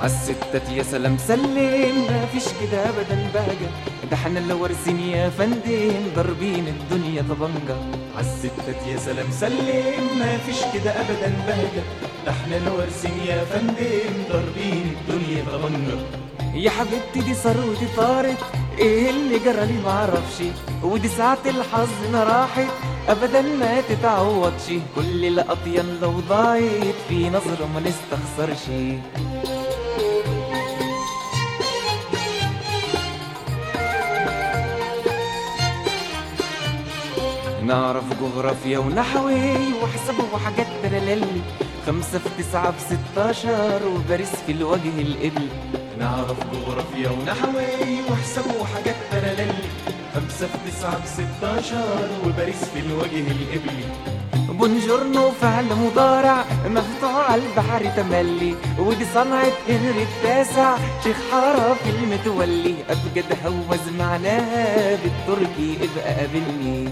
عالستات يا سلام سلم ما فيش كده ابدا بهجة ده احنا اللي وارثين يا فندم ضاربين الدنيا طبنجة عالستات يا سلام سلم ما فيش كده ابدا بهجة ده احنا اللي وارثين يا فندم ضاربين الدنيا طبنجة يا حبيبتي دي ثروتي طارت ايه اللي جرى لي معرفش ودي ساعة الحظ ما راحت ابدا ما تتعوضش كل الاطيان لو ضاعت في نظرة ما نستخسرش نعرف جغرافيا ونحوي وحساب وحاجات ترللي خمسة في تسعة في ستاشر وباريس في الوجه القبل نعرف جغرافيا ونحوي وحساب وحاجات تلالي خمسة في تسعة في ستاشر وباريس في الوجه القبلي بونجورنو فعل مضارع مفتوح على البحر تملي ودي صنعة هنري التاسع شيخ حارة في المتولي أبجد هوز معناها بالتركي ابقى قابلني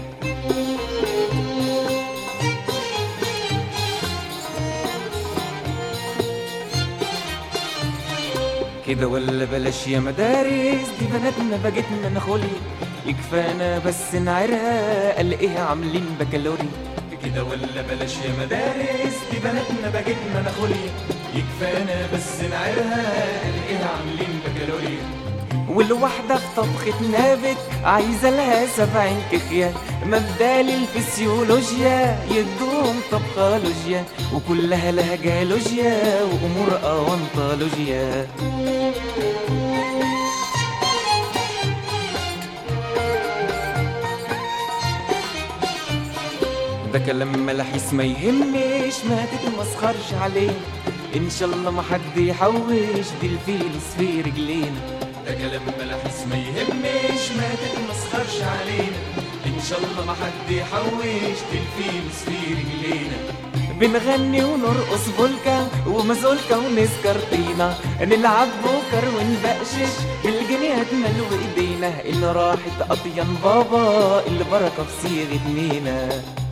كده ولا بلاش يا مدارس دي بناتنا بقتنا نخولي يكفانا بس نعرها قال ايه عاملين بكالوري كده ولا بلاش يا مدارس دي بناتنا بجتنا ناخلي يكفانا بس نعيرها الاقيها عاملين بكالوريا والواحدة في طبخة نابت عايزة لها سبعين كخية مبدال الفسيولوجيا يدوم طبخولوجيا وكلها لها جيولوجيا وأمور أونطولوجيا ده كلام ملاحيس ما يهمش ما تتمسخرش عليه ان شاء الله ما حد يحوش دي الفيلس في رجلينا ده كلام ملاحس ما يهمش ما تتمسخرش علينا ان شاء الله ما حد يحوش الفيلس في رجلينا بنغني ونرقص بولكا ومازولكا ونسكرتينا نلعب بوكر ونبقشش بالجنيهات ملو ايدينا اللي راحت اطيان بابا اللي بركه في صيغه نينا